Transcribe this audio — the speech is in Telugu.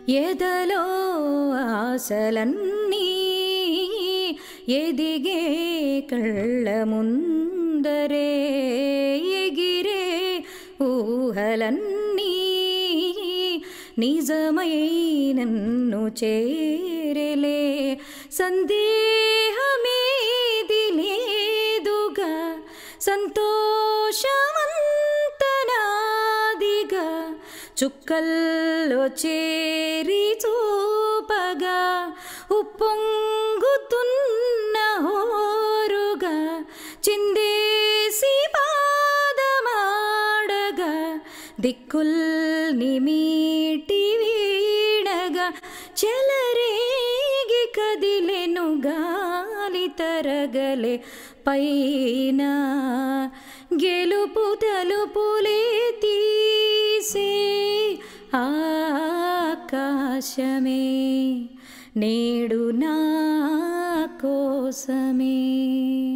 ఎదలో ఆశలన్నీ ఎదిగే కళ్ళ ముందరే ఎగిరే ఊహలన్నీ నిజమై నన్ను చేరలే సందేహమేది లేదుగా సంతోషమంతనాదిగా చుక్కల్లో చేరి చూపగా ఉప్పొంగుతున్న హోరుగా చిందేసి పాదమాడగా దిక్కుల్ని మీటి వీడగా చెలరేగి కదిలెను గాలి తరగలే పైన గెలుపు తలుపులే తీసే ఆకాశమే నేడు నా కోసమే